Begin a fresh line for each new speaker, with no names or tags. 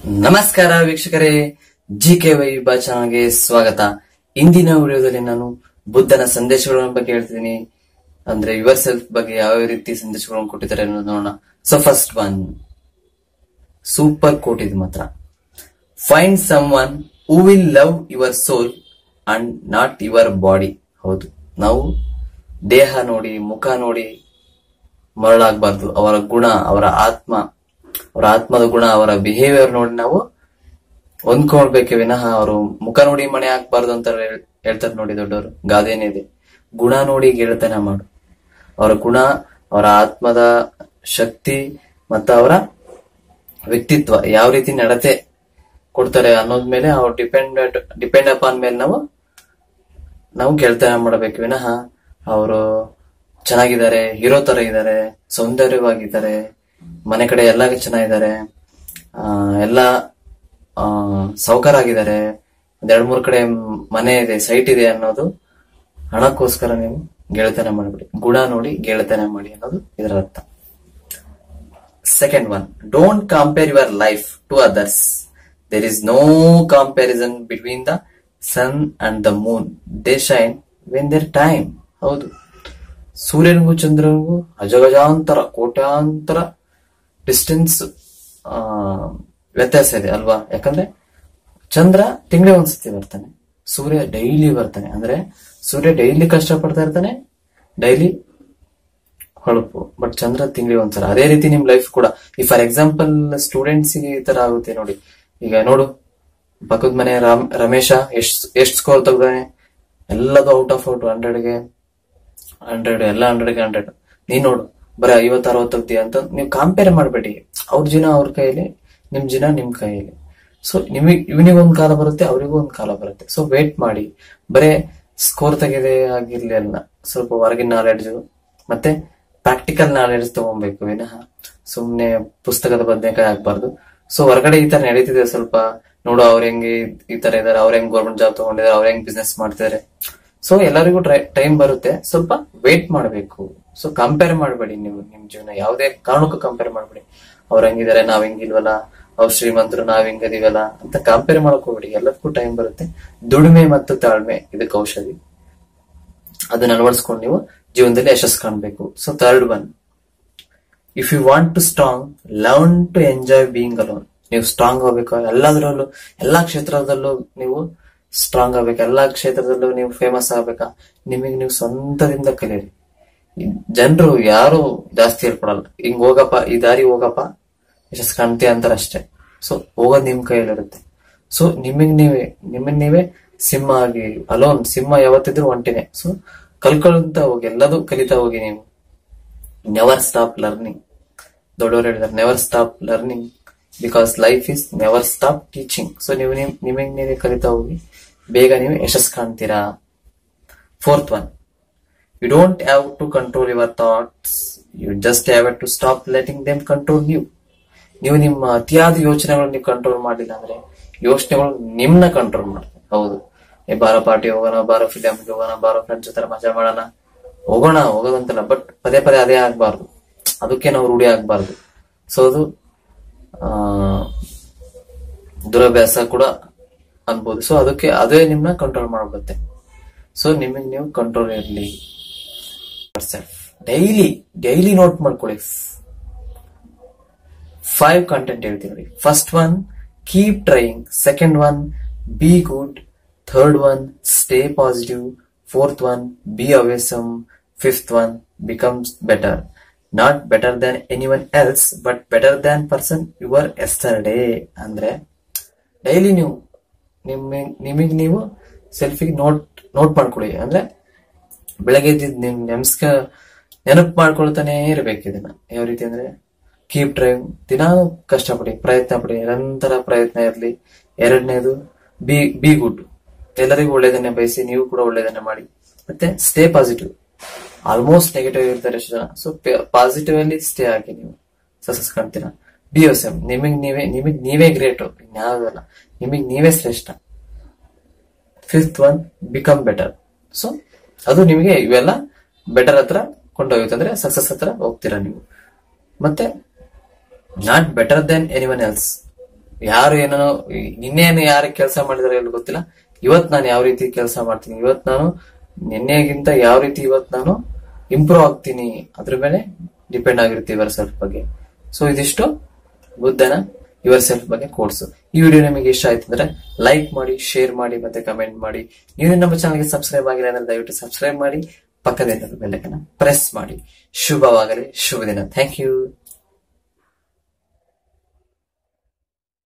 ನಮಸ್ಕಾರ ವೀಕ್ಷಕರೇ G K Y ಚಾನಲ್ಗೆ ಸ್ವಾಗತ ಇಂದಿನ ವಿಡಿಯೋದಲ್ಲಿ ನಾನು ಬುದ್ಧನ ಸಂದೇಶಗಳ ಬಗ್ಗೆ ಹೇಳ್ತೀನಿ ಅಂದ್ರೆ ಯುವರ್ ಸೆಲ್ಫ್ ಬಗ್ಗೆ ಯಾವ ರೀತಿ ಸಂದೇಶಗಳನ್ನು ಕೊಟ್ಟಿದ್ದಾರೆ ಅನ್ನೋದು ನೋಡೋಣ so first one super quote ಇದು ಮಾತ್ರ find someone who will love your soul and not your body ಹೌದು ನಾವು ದೇಹ ನೋಡಿ ಮುಖ ನೋಡಿ ಮರಳಾಗಬಾರ್ದು ಅವರ ಗುಣ ಅವರ ಆತ್ಮ ಅವರ ಆತ್ಮದ ಗುಣ ಅವರ ಬಿಹೇವಿಯರ್ ನೋಡಿ ನಾವು ಹೊಂದ್ಕೊಳ್ಬೇಕೆ ವಿನಃ ಅವರು ಮುಖ ನೋಡಿ ಮಣೆ ಹಾಕ್ಬಾರ್ದು ಅಂತ ಹೇಳ್- ಹೇಳ್ತಾರೆ ನೋಡಿ ದೊಡ್ಡವರು ಗಾದೆನೇ ಗುಣ ನೋಡಿ ಗೆಳತನ ಮಾಡು ಅವರ ಗುಣ ಅವರ ಆತ್ಮದ ಶಕ್ತಿ ಮತ್ತು ಅವರ ವ್ಯಕ್ತಿತ್ವ ಯಾವ ರೀತಿ ನಡತೆ ಕೊಡ್ತಾರೆ ಅನ್ನೋದ್ ಮೇಲೆ ಅವ್ರು ಡಿಪೆಂಡ್ ಡಿಪೆಂಡ್ ಅಪಾನ್ ಮೇಲೆ ನಾವು ನಾವು ಗೆಳತನ ಮಾಡಬೇಕು ವಿನಃ ಅವರು ಚೆನ್ನಾಗಿದ್ದಾರೆ ಹೀರೋ ತರ ಇದ್ದಾರೆ ಸೌಂದರ್ಯವಾಗಿದ್ದಾರೆ ಮನೆ ಕಡೆ ಎಲ್ಲ ಚೆನ್ನಾಗಿದ್ದಾರೆ ಆ, ಎಲ್ಲ ಸಾವುಕಾರ ಆಗಿದ್ದಾರೆ ಒಂದ್ ಎರಡ್ ಮೂರ್ ಕಡೆ ಮನೆ ಇದೆ ಸೈಟ್ ಇದೆ ಅನ್ನೋದು ಹಣಕ್ಕೋಸ್ಕರ ನೀವು ಗೆಳತನ ಮಾಡಬೇಡಿ ಗುಣ ನೋಡಿ ಗೆಳತನ ಮಾಡಿ ಅನ್ನೋದು ಇದರ ಅರ್ಥ second one don't compare your life to others there is no comparison between the sun and the moon they shine when their time ಹೌದು ಸೂರ್ಯನಿಗೂ ಚಂದ್ರನಿಗೂ ಅಜಗಜಾಂತರ ಕೋಟ್ಯಾಂತರ ಡಿಸ್ಟೆನ್ಸ್ ವ್ಯತ್ಯಾಸ ಇದೆ ಅಲ್ವಾ ಯಾಕಂದ್ರೆ ಚಂದ್ರ ತಿಂಗಳಿಗೆ ಒಂದ್ಸತಿ ಬರ್ತಾನೆ ಸೂರ್ಯ ಡೈಲಿ ಬರ್ತಾನೆ ಅಂದ್ರೆ ಸೂರ್ಯ ಡೈಲಿ ಕಷ್ಟ ಪಡ್ತಾ ಇರ್ತಾನೆ ಡೈಲಿ ಹೊಳಪು ಬಟ್ ಚಂದ್ರ ತಿಂಗಳಿಗೆ ಒಂದ್ಸಲ ಅದೇ ರೀತಿ ನಿಮ್ ಲೈಫ್ ಕೂಡ ಈ ಫಾರ್ ಎಕ್ಸಾಂಪಲ್ ಸ್ಟೂಡೆಂಟ್ಸ್ ಗೆ ಈ ತರ ಆಗುತ್ತೆ ನೋಡಿ ಈಗ ನೋಡು ಪಕ್ಕದ ಮನೆ ರಾಮ್ ರಮೇಶ ಎಷ್ಟ್ ಎಷ್ಟ್ ಸ್ಕೋರ್ ತೆಗ್ದಾನೆ ಎಲ್ಲದು ಔಟ್ ಆಫ್ ಔಟ್ ಹಂಡ್ರೆಡ್ಗೆ ಹಂಡ್ರೆಡ್ ಎಲ್ಲ ಹಂಡ್ರೆಡ್ಗೆ ಹಂಡ್ರೆಡ್ ನೀನ್ ನೋಡು ಬರೀ ಐವತ್ತು ಅರವತ್ತು ತೆಗ್ದಿ ಅಂತ ನೀವು ಕಂಪೇರ್ ಮಾಡಬೇಡಿ ಅವ್ರ ಜೀವನ ಅವ್ರ ಕೈಯಲ್ಲಿ ನಿಮ್ ಜೀವನ ನಿಮ್ ಕೈಯಲ್ಲಿ ಸೊ ನಿಮಗೆ ಇವನಿಗೆ ಒಂದ್ ಕಾಲ ಬರುತ್ತೆ ಅವರಿಗೂ ಒಂದ್ ಕಾಲ ಬರುತ್ತೆ ಸೊ ವೇಟ್ ಮಾಡಿ ಬರೇ ಸ್ಕೋರ್ ತೆಗೆದೆ ಆಗಿರ್ಲಿ ಅಲ್ಲ ಸ್ವಲ್ಪ ಹೊರಗಿನ ನಾಲೆಡ್ಜ್ ಮತ್ತೆ ಪ್ರಾಕ್ಟಿಕಲ್ ನಾಲೆಡ್ಜ್ ತಗೊಬೇಕು ವಿನಃ ಸುಮ್ನೆ ಪುಸ್ತಕದ ಬದನೆಕಾಯಿ ಆಗ್ಬಾರ್ದು ಸೊ ಹೊರಗಡೆ ಈ ತರ ನಡೀತಿದೆ ಸ್ವಲ್ಪ ನೋಡು ಅವ್ರ ಹೆಂಗೆ ಈ ತರ ಇದಾರೆ ಅವ್ರ ಹೆಂಗ್ ಗೌರ್ಮೆಂಟ್ ಜಾಬ್ ತಗೊಂಡಿದ್ದಾರೆ ಅವ್ರ ಹೆಂಗ್ ಬಿಸ್ನೆಸ್ ಮಾಡ್ತಿದ್ದಾರೆ ಸೊ ಎಲ್ಲರಿಗೂ ಟೈಮ್ ಬರುತ್ತೆ ಸ್ವಲ್ಪ ವೇಟ್ ಮಾಡಬೇಕು ಸೊ ಕಂಪೇರ್ ಮಾಡಬೇಡಿ ನೀವು ನಿಮ್ ಜೀವನ ಯಾವುದೇ ಕಾರಣಕ್ಕೂ ಕಂಪೇರ್ ಮಾಡಬೇಡಿ ಅವ್ರ ಹೆಂಗಿದ್ದಾರೆ ನಾವ್ ಹೆಂಗಿಲ್ವಲ್ಲ ಅವ್ರ ಶ್ರೀಮಂತರು ನಾವ್ ಹೆಂಗದೀವಲ್ಲ ಅಂತ ಕಂಪೇರ್ ಮಾಡಕ್ ಹೋಗ್ಬೇಡಿ ಎಲ್ಲದಕ್ಕೂ ಟೈಮ್ ಬರುತ್ತೆ ದುಡಿಮೆ ಮತ್ತು ತಾಳ್ಮೆ ಇದಕ್ಕೆ ಔಷಧಿ ಅದನ್ನ ಅಳವಡಿಸ್ಕೊಂಡು ನೀವು ಜೀವನದಲ್ಲಿ ಯಶಸ್ಸು ಕಾಣಬೇಕು so third one if you want to strong learn to enjoy being alone ನೀವು ಸ್ಟ್ರಾಂಗ್ ಆಗ್ಬೇಕು ಎಲ್ಲದರಲ್ಲೂ ಎಲ್ಲಾ ಕ್ಷೇತ್ರದಲ್ಲೂ ನೀವು ಸ್ಟ್ರಾಂಗ್ ಆಗ್ಬೇಕು ಎಲ್ಲಾ ಕ್ಷೇತ್ರದಲ್ಲೂ ನೀವು ಫೇಮಸ್ ಆಗ್ಬೇಕಾ ನಿಮಗೆ ನೀವು ಸ್ವಂತದಿಂದ ಕಲೀರಿ ಜನರು ಯಾರು ಜಾಸ್ತಿ ಹೇಳ್ಕೊಡಲ್ಲ ಹಿಂಗ್ ಹೋಗಪ್ಪ ಈ ದಾರಿ ಹೋಗಪ್ಪ ಯಶಸ್ ಕಾಣ್ತೀಯ ಅಂತಾರ ಅಷ್ಟೇ ಸೊ ಹೋಗೋದ್ ನಿಮ್ ಕೈಯಲ್ಲಿರುತ್ತೆ ಸೊ ನಿಮಗ್ ನೀವೇ ನಿಮಗ್ ನೀವೇ ಸಿಂಹ ಆಗಿ ಅಲೋನ್ ಸಿಂಹ ಯಾವತ್ತಿದ್ರು ಒಂಟಿನೇ ಸೊ ಕಲ್ಕೊಳ್ತಾ ಹೋಗಿ ಎಲ್ಲದೂ ಕಲಿತಾ ಹೋಗಿ ನೀವು ನೆವರ್ ಸ್ಟಾಪ್ ಲರ್ನಿಂಗ್ ದೊಡ್ಡವರು ಹೇಳಿದಾರೆ never stop learning because life is never stop teaching so ನೀವು ನಿಮ್- ನಿಮಗೆ ನೀವೇ ಕಲಿತಾ ಹೋಗಿ ಬೇಗ ನೀವು ಯಶಸ್ ಕಾಣ್ತೀರಾ fourth one you don't have to control your thoughts you just have to stop letting them control you ನೀವು ನಿಮ್ಮ ಅತಿಯಾದ ಯೋಚನೆಗಳು ನೀವು ಕಂಟ್ರೋಲ್ ಮಾಡಿಲ್ಲ ಅಂದ್ರೆ ಯೋಚನೆಗಳು ನಿಮ್ನ ಕಂಟ್ರೋಲ್ ಮಾಡ್ತವೆ ಹೌದು ಏ ಬಾರೋ ಪಾರ್ಟಿ ಹೋಗೋಣ ಬಾರೋ ಫಿಲಮ್ಗೆ ಹೋಗೋಣ ಬಾರೋ ಫ್ರೆಂಡ್ಸ್ ಜೊತೆ ಮಜಾ ಮಾಡೋಣ ಹೋಗೋಣ ಹೋಗೋದಂತಲ್ಲ ಬಟ್ ಪದೇ ಪದೇ ಅದೇ ಆಗ್ಬಾರ್ದು ಅದಕ್ಕೆ ನಾವು ರೂಢಿ ಆಗ್ಬಾರ್ದು ಸೊ ಅದು ಆ ದುರಭ್ಯಾಸ ಕೂಡ ಅನ್ಬೋದು ಸೊ ಅದಕ್ಕೆ ಅದೇ ನಿಮ್ನ ಕಂಟ್ರೋಲ್ ಮಾಡ್ಬಿಡುತ್ತೆ ಸೊ ನಿಮಗೆ ನೀವು ಕಂಟ್ರೋಲ್ ಇರಲಿ ಡೈಲಿ ಡೈಲಿ ನೋಟ್ ಮಾಡ್ಕೊಳ್ಳಿ ಫೈವ್ ಕಂಟೆಂಟ್ ಹೇಳ್ತೀನಿ ನೋಡಿ first one keep trying second one be good third one stay positive fourth one be awesome fifth one becomes better not better than anyone else but better than person your yesterday ಅಂದ್ರೆ daily ನೀವು ನಿಮ್ಮ ನಿಮಗೆ ನೀವು ಸೆಲ್ಫಿಗೆ note note ಮಾಡ್ಕೊಳ್ಳಿ ಅಂದ್ರೆ ಬೆಳಗ್ಗೆ ಎದ್ದಿದ್ ನಿಮ್ ನೆಮ್ಸ್ಕ ನೆನಪು ಮಾಡ್ಕೊಳ್ತಾನೆ ಇರ್ಬೇಕು ಇದನ್ನ ಯಾವ ರೀತಿ ಅಂದ್ರೆ ಕೀಪ್ ಡ್ರೈವ್ ದಿನಾ ಕಷ್ಟಪಡಿ ಪ್ರಯತ್ನ ಪಡಿ ನಿರಂತರ ಪ್ರಯತ್ನ ಇರಲಿ ಎರಡನೇದು ಬಿ ಬಿ ಗುಡ್ ಎಲ್ಲರಿಗೂ ಒಳ್ಳೇದನ್ನೇ ಬಯಸಿ ನೀವು ಕೂಡ ಒಳ್ಳೇದನ್ನೇ ಮಾಡಿ ಮತ್ತೆ ಸ್ಟೇ ಪಾಸಿಟಿವ್ ಆಲ್ಮೋಸ್ಟ್ ನೆಗೆಟಿವ್ ಇರ್ತಾರೆ ಎಷ್ಟು ಜನ ಸೊ ಪಾಸಿಟಿವ್ ಅಲ್ಲಿ ಸ್ಟೇ ಆಗಿ ನೀವು ಸಕ್ಸಸ್ ಕಾಣ್ತೀರಾ ಬಿ ಎಸ್ ಎಂ ನಿಮಗ್ ನೀವೇ ನಿಮಗ್ ನೀವೇ ಗ್ರೇಟ್ ಇನ್ಯಾವುದಲ್ಲ ನಿಮಗ್ ನೀವೇ ಶ್ರೇಷ್ಠ fifth one become better so ಅದು ನಿಮಗೆ ಇವೆಲ್ಲ ಬೆಟರ್ ಹತ್ರ ಕೊಂಡೋಗುತ್ತೆ ಅಂದ್ರೆ ಸಕ್ಸಸ್ ಹತ್ರ ಹೋಗ್ತೀರಾ ನೀವು ಮತ್ತೆ not better than anyone else ಯಾರು ಏನೋ ನಿನ್ನೇನು ಯಾರು ಕೆಲಸ ಮಾಡಿದಾರೆ ಎಲ್ಲ ಗೊತ್ತಿಲ್ಲ ಇವತ್ ನಾನು ಯಾವ ರೀತಿ ಕೆಲಸ ಮಾಡ್ತೀನಿ ಇವತ್ ನಾನು ನಿನ್ನೆಗಿಂತ ಯಾವ ರೀತಿ ಇವತ್ ನಾನು ಇಂಪ್ರೂವ್ ಆಗ್ತೀನಿ ಅದ್ರ ಮೇಲೆ ಡಿಪೆಂಡ್ ಆಗಿರುತ್ತೆ ಇವರ್ ಸೆಲ್ಫ್ ಬಗ್ಗೆ ಸೊ ಇದಿಷ್ಟು ಬುದ್ಧನ ಯುವರ್ ಸೆಲ್ಫ್ ಬಗ್ಗೆ ಕೋರ್ಸ್ ಈ ವಿಡಿಯೋ ನಿಮಗೆ ಇಷ್ಟ ಆಯ್ತು ಅಂದ್ರೆ ಲೈಕ್ ಮಾಡಿ ಶೇರ್ ಮಾಡಿ ಮತ್ತೆ ಕಮೆಂಟ್ ಮಾಡಿ ನೀವು ನಮ್ಮ ಚಾನಲ್ಗೆ ಸಬ್ಸ್ಕ್ರೈಬ್ ಆಗಿಲ್ಲ ಅಂದ್ರೆ ದಯವಿಟ್ಟು ಸಬ್ಸ್ಕ್ರೈಬ್ ಮಾಡಿ ಪಕ್ಕದಿಂದ ಬೆಲ್ಲಕ್ಕನ್ನ ಪ್ರೆಸ್ ಮಾಡಿ ಶುಭವಾಗಲಿ ಶುಭ ದಿನ ಥ್ಯಾಂಕ್ ಯು